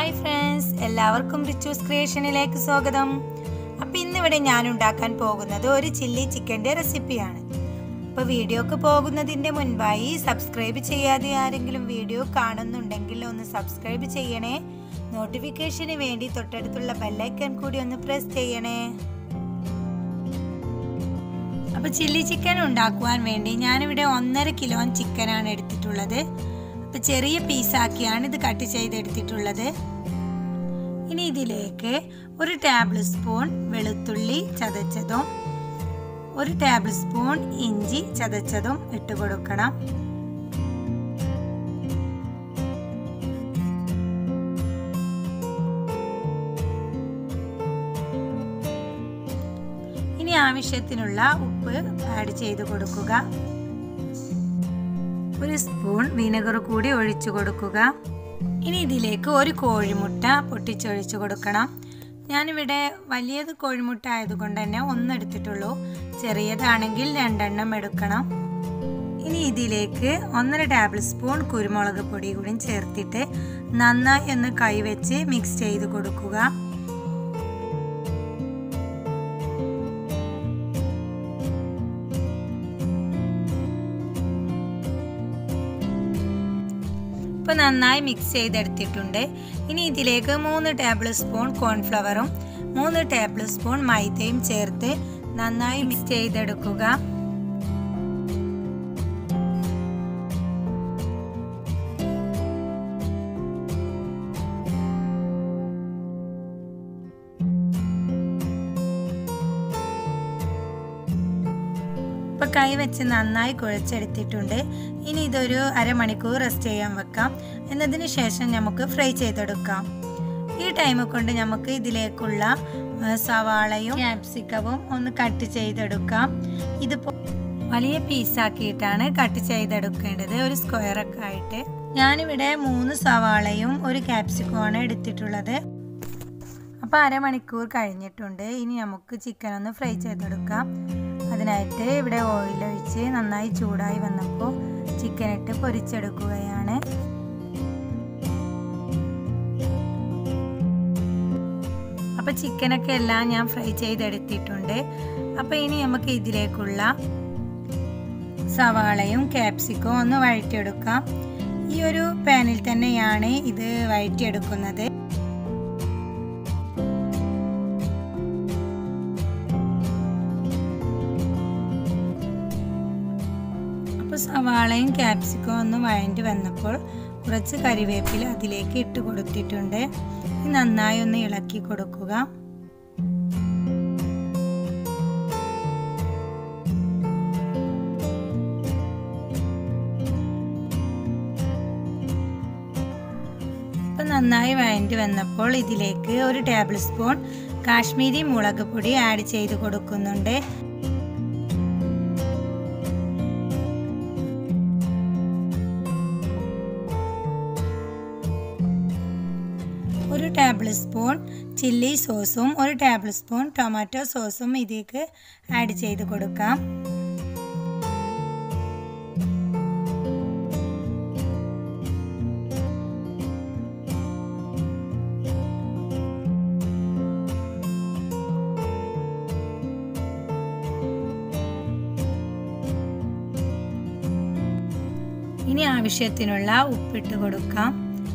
hi friends എല്ലാവർക്കും റിച്ചൂസ് ക്രിയേഷനിലേക്ക് സ്വാഗതം അപ്പം ഇന്നിവിടെ ഞാൻ ഉണ്ടാക്കാൻ പോകുന്നത് ഒരു ചില്ലി ചിക്കൻ്റെ റെസിപ്പിയാണ് അപ്പോൾ വീഡിയോക്ക് പോകുന്നതിൻ്റെ മുൻപായി സബ്സ്ക്രൈബ് ചെയ്യാതെ ആരെങ്കിലും വീഡിയോ കാണുന്നുണ്ടെങ്കിൽ ഒന്ന് സബ്സ്ക്രൈബ് ചെയ്യണേ നോട്ടിഫിക്കേഷന് വേണ്ടി തൊട്ടടുത്തുള്ള ബെല്ലൈക്കൺ കൂടി ഒന്ന് പ്രസ് ചെയ്യണേ അപ്പോൾ ചില്ലി ചിക്കൻ ഉണ്ടാക്കുവാൻ വേണ്ടി ഞാനിവിടെ ഒന്നര കിലോ ചിക്കനാണ് എടുത്തിട്ടുള്ളത് അപ്പോൾ ചെറിയ പീസാക്കിയാണ് ഇത് കട്ട് ചെയ്തെടുത്തിട്ടുള്ളത് ഇനി ഇതിലേക്ക് ഒരു ടേബിൾ സ്പൂൺ വെളുത്തുള്ളി ചതച്ചതും ഒരു ടേബിൾ സ്പൂൺ ഇഞ്ചി ചതച്ചതും ഇട്ട് കൊടുക്കണം ഇനി ആവശ്യത്തിനുള്ള ഉപ്പ് ആഡ് ചെയ്ത് കൊടുക്കുക ഒരു സ്പൂൺ വിനെഗർ കൂടി ഒഴിച്ചു കൊടുക്കുക ഇനി ഇതിലേക്ക് ഒരു കോഴിമുട്ട പൊട്ടിച്ചൊഴിച്ചു കൊടുക്കണം ഞാനിവിടെ വലിയത് കോഴിമുട്ട ആയതുകൊണ്ട് തന്നെ ഒന്നെടുത്തിട്ടുള്ളൂ ചെറിയതാണെങ്കിൽ രണ്ടെണ്ണം എടുക്കണം ഇനി ഇതിലേക്ക് ഒന്നര ടേബിൾ സ്പൂൺ കുരുമുളക് പൊടി കൂടി ചേർത്തിട്ട് നന്നായി ഒന്ന് കൈവച്ച് മിക്സ് ചെയ്ത് കൊടുക്കുക ഇപ്പോൾ നന്നായി മിക്സ് ചെയ്തെടുത്തിട്ടുണ്ട് ഇനി ഇതിലേക്ക് മൂന്ന് ടേബിൾ സ്പൂൺ കോൺഫ്ലവറും മൂന്ന് ടേബിൾ സ്പൂൺ മൈദയും ചേർത്ത് നന്നായി മിക്സ് ചെയ്തെടുക്കുക ഇപ്പം കൈ വെച്ച് നന്നായി കുഴച്ചെടുത്തിട്ടുണ്ട് ഇനി ഇതൊരു അരമണിക്കൂർ റെസ്റ്റ് ചെയ്യാൻ വെക്കാം എന്നതിന് ശേഷം നമുക്ക് ഫ്രൈ ചെയ്തെടുക്കാം ഈ ടൈം കൊണ്ട് നമുക്ക് ഇതിലേക്കുള്ള സവാളയും ക്യാപ്സിക്കവും ഒന്ന് കട്ട് ചെയ്തെടുക്കാം ഇതിപ്പോൾ വലിയ പീസാക്കിയിട്ടാണ് കട്ട് ചെയ്തെടുക്കേണ്ടത് ഒരു സ്ക്വയറൊക്കെ ആയിട്ട് ഞാനിവിടെ മൂന്ന് സവാളയും ഒരു ക്യാപ്സിക്കവുമാണ് എടുത്തിട്ടുള്ളത് അപ്പോൾ അരമണിക്കൂർ കഴിഞ്ഞിട്ടുണ്ട് ഇനി നമുക്ക് ചിക്കൻ ഒന്ന് ഫ്രൈ ചെയ്തെടുക്കാം അതിനായിട്ട് ഇവിടെ ഓയിൽ ഒഴിച്ച് നന്നായി ചൂടായി വന്നപ്പോൾ ചിക്കൻ ഇട്ട് പൊരിച്ചെടുക്കുകയാണ് അപ്പോൾ ചിക്കനൊക്കെ എല്ലാം ഞാൻ ഫ്രൈ ചെയ്തെടുത്തിട്ടുണ്ട് അപ്പോൾ ഇനി നമുക്ക് ഇതിലേക്കുള്ള സവാളയും ക്യാപ്സിക്കവും ഒന്ന് വഴറ്റിയെടുക്കാം ഈ ഒരു പാനിൽ തന്നെയാണ് ഇത് വഴറ്റിയെടുക്കുന്നത് അപ്പോൾ സവാളയും ക്യാപ്സിക്കവും ഒന്ന് വഴണ്ടി വന്നപ്പോൾ കുറച്ച് കരിവേപ്പില അതിലേക്ക് ഇട്ട് കൊടുത്തിട്ടുണ്ട് നന്നായി ഒന്ന് ഇളക്കി കൊടുക്കുക ഇപ്പം നന്നായി വഴണ്ടി വന്നപ്പോൾ ഇതിലേക്ക് ഒരു ടേബിൾ സ്പൂൺ കാശ്മീരി മുളക് പൊടി ആഡ് ചെയ്ത് കൊടുക്കുന്നുണ്ട് ഒരു ടേബിൾ സ്പൂൺ ചില്ലി സോസും ഒരു ടേബിൾ സ്പൂൺ ടൊമാറ്റോ സോസും ഇതിലേക്ക് ആഡ് ചെയ്ത് കൊടുക്കാം ഇനി ആവശ്യത്തിനുള്ള ഉപ്പിട്ട് കൊടുക്കാം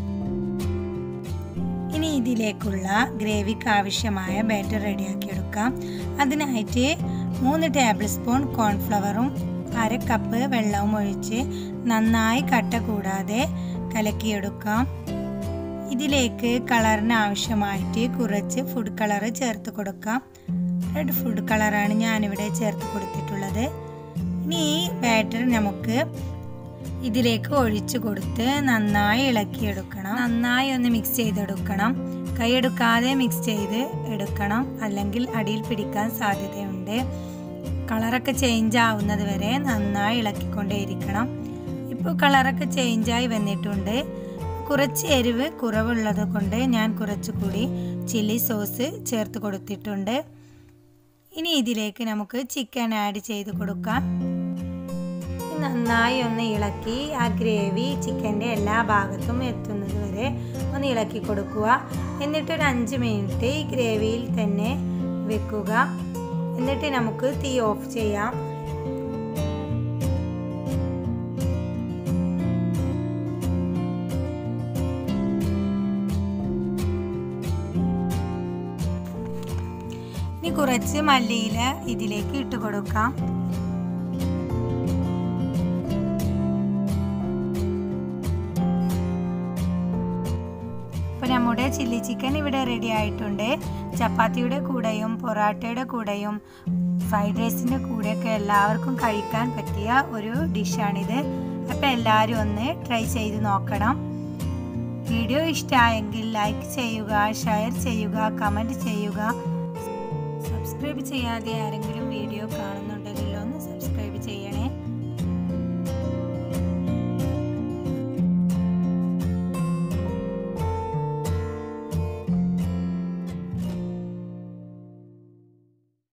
ഇനി ഇതിലേക്കുള്ള ഗ്രേവിക്ക് ആവശ്യമായ ബാറ്റർ റെഡിയാക്കി എടുക്കാം അതിനായിട്ട് മൂന്ന് ടേബിൾ സ്പൂൺ കോൺഫ്ലവറും അര കപ്പ് വെള്ളവും ഒഴിച്ച് നന്നായി കട്ട കൂടാതെ കലക്കിയെടുക്കാം ഇതിലേക്ക് കളറിന് ആവശ്യമായിട്ട് കുറച്ച് ഫുഡ് കളർ ചേർത്ത് കൊടുക്കാം റെഡ് ഫുഡ് കളറാണ് ഞാനിവിടെ ചേർത്ത് കൊടുത്തിട്ടുള്ളത് ഇനി ഈ ബാറ്റർ നമുക്ക് ഇതിലേക്ക് ഒഴിച്ചു കൊടുത്ത് നന്നായി ഇളക്കിയെടുക്കണം നന്നായി ഒന്ന് മിക്സ് ചെയ്തെടുക്കണം കൈയെടുക്കാതെ മിക്സ് ചെയ്ത് എടുക്കണം അല്ലെങ്കിൽ അടിയിൽ പിടിക്കാൻ സാധ്യതയുണ്ട് കളറൊക്കെ ചേഞ്ച് ആവുന്നത് വരെ നന്നായി ഇളക്കിക്കൊണ്ടേയിരിക്കണം ഇപ്പോൾ കളറൊക്കെ ചേഞ്ചായി വന്നിട്ടുണ്ട് കുറച്ച് എരിവ് കുറവുള്ളത് കൊണ്ട് ഞാൻ കുറച്ചുകൂടി ചില്ലി സോസ് ചേർത്ത് കൊടുത്തിട്ടുണ്ട് ഇനി ഇതിലേക്ക് നമുക്ക് ചിക്കൻ ആഡ് ചെയ്ത് കൊടുക്കാം നന്നായി ഒന്ന് ഇളക്കി ആ ഗ്രേവി ചിക്കൻ്റെ എല്ലാ ഭാഗത്തും എത്തുന്നത് വരെ ഒന്ന് ഇളക്കി കൊടുക്കുക എന്നിട്ടൊരു അഞ്ച് മിനിറ്റ് ഈ ഗ്രേവിയിൽ തന്നെ വെക്കുക എന്നിട്ട് നമുക്ക് തീ ഓഫ് ചെയ്യാം ഇനി കുറച്ച് മല്ലിയില ഇതിലേക്ക് ഇട്ട് കൊടുക്കാം അപ്പോൾ നമ്മുടെ ചില്ലി ചിക്കൻ ഇവിടെ റെഡി ആയിട്ടുണ്ട് ചപ്പാത്തിയുടെ കൂടെയും പൊറാട്ടയുടെ കൂടെയും ഫ്രൈഡ് റൈസിൻ്റെ കൂടെയൊക്കെ എല്ലാവർക്കും കഴിക്കാൻ പറ്റിയ ഒരു ഡിഷാണിത് അപ്പോൾ എല്ലാവരും ഒന്ന് ട്രൈ ചെയ്ത് നോക്കണം വീഡിയോ ഇഷ്ടമായെങ്കിൽ ലൈക്ക് ചെയ്യുക ഷെയർ ചെയ്യുക കമൻറ്റ് ചെയ്യുക സബ്സ്ക്രൈബ് ചെയ്യാതെ ആരെങ്കിലും വീഡിയോ കാണുന്നുണ്ടെങ്കിൽ